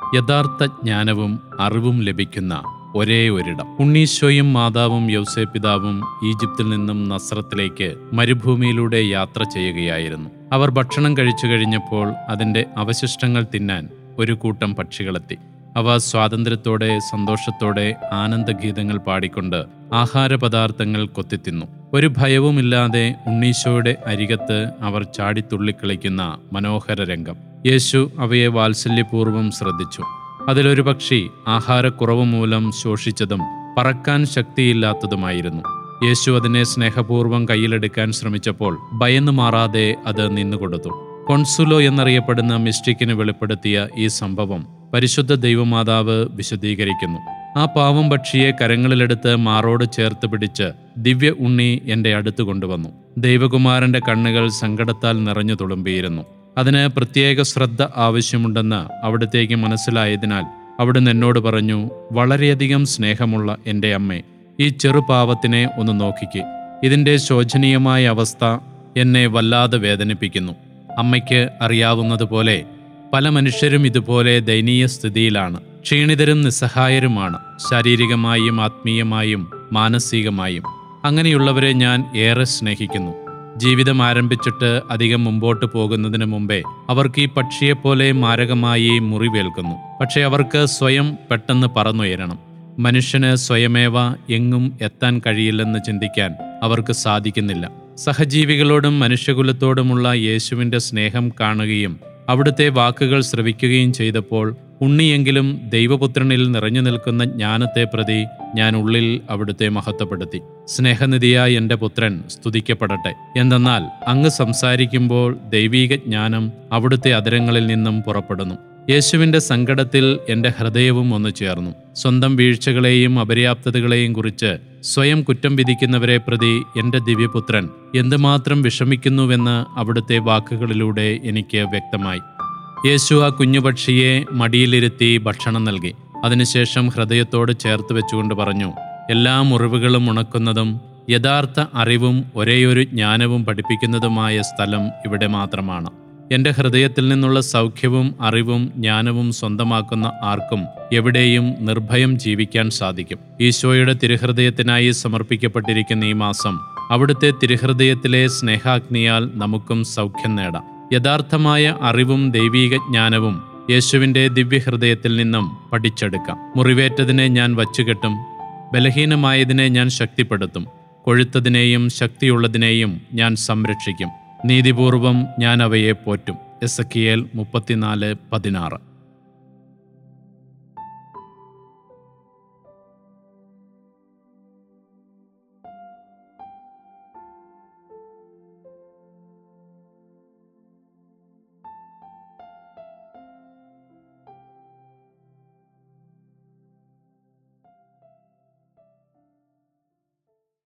യഥാർത്ഥ ജ്ഞാനവും അറിവും ലഭിക്കുന്ന ഒരേ ഒരിടം ഉണ്ണീശോയും മാതാവും യൗസേപിതാവും ഈജിപ്തിൽ നിന്നും നസ്രത്തിലേക്ക് മരുഭൂമിയിലൂടെ യാത്ര ചെയ്യുകയായിരുന്നു അവർ ഭക്ഷണം കഴിച്ചു കഴിഞ്ഞപ്പോൾ അതിൻ്റെ അവശിഷ്ടങ്ങൾ തിന്നാൻ ഒരു കൂട്ടം പക്ഷികളെത്തി അവ സ്വാതന്ത്ര്യത്തോടെ സന്തോഷത്തോടെ ആനന്ദഗീതങ്ങൾ പാടിക്കൊണ്ട് ആഹാരപദാർത്ഥങ്ങൾ കൊത്തിത്തിന്നു ഒരു ഭയവുമില്ലാതെ ഉണ്ണീശോയുടെ അരികത്ത് അവർ ചാടിത്തുള്ളിക്കളിക്കുന്ന മനോഹര രംഗം യേശു അവയെ വാത്സല്യപൂർവ്വം ശ്രദ്ധിച്ചു അതിലൊരു പക്ഷി ആഹാരക്കുറവ് മൂലം ശോഷിച്ചതും പറക്കാൻ ശക്തിയില്ലാത്തതുമായിരുന്നു യേശു അതിനെ സ്നേഹപൂർവ്വം കയ്യിലെടുക്കാൻ ശ്രമിച്ചപ്പോൾ ഭയന്നു മാറാതെ അത് നിന്നുകൊടുത്തു കൊൺസുലോ എന്നറിയപ്പെടുന്ന മിസ്റ്റിക്കിന് വെളിപ്പെടുത്തിയ ഈ സംഭവം പരിശുദ്ധ ദൈവമാതാവ് വിശദീകരിക്കുന്നു ആ പാവം പക്ഷിയെ കരങ്ങളിലെടുത്ത് മാറോട് ചേർത്ത് പിടിച്ച് ദിവ്യ ഉണ്ണി എന്റെ അടുത്ത് കൊണ്ടുവന്നു ദൈവകുമാരന്റെ കണ്ണുകൾ സങ്കടത്താൽ നിറഞ്ഞു തുളുമ്പിയിരുന്നു അതിന് പ്രത്യേക ശ്രദ്ധ ആവശ്യമുണ്ടെന്ന് അവിടത്തേക്ക് മനസ്സിലായതിനാൽ അവിടുന്ന് എന്നോട് പറഞ്ഞു വളരെയധികം സ്നേഹമുള്ള എൻ്റെ അമ്മേ ഈ ചെറുപാവത്തിനെ ഒന്ന് നോക്കിക്ക് ഇതിൻ്റെ ശോചനീയമായ അവസ്ഥ എന്നെ വല്ലാതെ വേദനിപ്പിക്കുന്നു അമ്മയ്ക്ക് അറിയാവുന്നതുപോലെ പല മനുഷ്യരും ഇതുപോലെ ദയനീയ സ്ഥിതിയിലാണ് ക്ഷീണിതരും നിസ്സഹായരുമാണ് ശാരീരികമായും ആത്മീയമായും മാനസികമായും അങ്ങനെയുള്ളവരെ ഞാൻ ഏറെ സ്നേഹിക്കുന്നു ജീവിതം ആരംഭിച്ചിട്ട് അധികം മുമ്പോട്ട് പോകുന്നതിന് മുമ്പേ അവർക്ക് ഈ പക്ഷിയെപ്പോലെ മാരകമായി മുറിവേൽക്കുന്നു പക്ഷെ അവർക്ക് സ്വയം പെട്ടെന്ന് പറന്നുയരണം മനുഷ്യന് സ്വയമേവ എങ്ങും എത്താൻ കഴിയില്ലെന്ന് ചിന്തിക്കാൻ അവർക്ക് സാധിക്കുന്നില്ല സഹജീവികളോടും മനുഷ്യകുലത്തോടുമുള്ള യേശുവിൻ്റെ സ്നേഹം കാണുകയും അവിടുത്തെ വാക്കുകൾ ശ്രവിക്കുകയും ചെയ്തപ്പോൾ ഉണ്ണിയെങ്കിലും ദൈവപുത്രനിൽ നിറഞ്ഞു നിൽക്കുന്ന ജ്ഞാനത്തെ പ്രതി ഞാൻ ഉള്ളിൽ അവിടുത്തെ മഹത്വപ്പെടുത്തി സ്നേഹനിധിയായ എൻ്റെ പുത്രൻ സ്തുതിക്കപ്പെടട്ടെ എന്തെന്നാൽ അങ്ങ് സംസാരിക്കുമ്പോൾ ദൈവീക ജ്ഞാനം അവിടുത്തെ അതരങ്ങളിൽ നിന്നും പുറപ്പെടുന്നു യേശുവിൻ്റെ സങ്കടത്തിൽ എൻ്റെ ഹൃദയവും ഒന്ന് ചേർന്നു സ്വന്തം വീഴ്ചകളെയും അപര്യാപ്തതകളെയും കുറിച്ച് സ്വയം കുറ്റം വിധിക്കുന്നവരെ പ്രതി എൻ്റെ ദിവ്യപുത്രൻ എന്തുമാത്രം വിഷമിക്കുന്നുവെന്ന് അവിടുത്തെ വാക്കുകളിലൂടെ എനിക്ക് വ്യക്തമായി യേശു ആ കുഞ്ഞുപക്ഷിയെ മടിയിലിരുത്തി ഭക്ഷണം നൽകി അതിനുശേഷം ഹൃദയത്തോട് ചേർത്ത് വെച്ചുകൊണ്ട് പറഞ്ഞു എല്ലാ മുറിവുകളും ഉണക്കുന്നതും യഥാർത്ഥ അറിവും ഒരേയൊരു ജ്ഞാനവും പഠിപ്പിക്കുന്നതുമായ സ്ഥലം ഇവിടെ മാത്രമാണ് എൻ്റെ ഹൃദയത്തിൽ നിന്നുള്ള സൗഖ്യവും അറിവും ജ്ഞാനവും സ്വന്തമാക്കുന്ന ആർക്കും എവിടെയും നിർഭയം ജീവിക്കാൻ സാധിക്കും ഈശോയുടെ തിരുഹൃദയത്തിനായി സമർപ്പിക്കപ്പെട്ടിരിക്കുന്ന ഈ മാസം അവിടുത്തെ തിരുഹൃദയത്തിലെ സ്നേഹാഗ്നിയാൽ നമുക്കും സൗഖ്യം നേടാം യഥാർത്ഥമായ അറിവും ദൈവീക ജ്ഞാനവും യേശുവിൻ്റെ ദിവ്യഹൃദയത്തിൽ നിന്നും പഠിച്ചെടുക്കാം മുറിവേറ്റതിനെ ഞാൻ വച്ചുകെട്ടും ബലഹീനമായതിനെ ഞാൻ ശക്തിപ്പെടുത്തും കൊഴുത്തതിനെയും ശക്തിയുള്ളതിനെയും ഞാൻ സംരക്ഷിക്കും നീതിപൂർവം ഞാൻ അവയെ പോറ്റും എസ് മുപ്പത്തിനാല് പതിനാറ്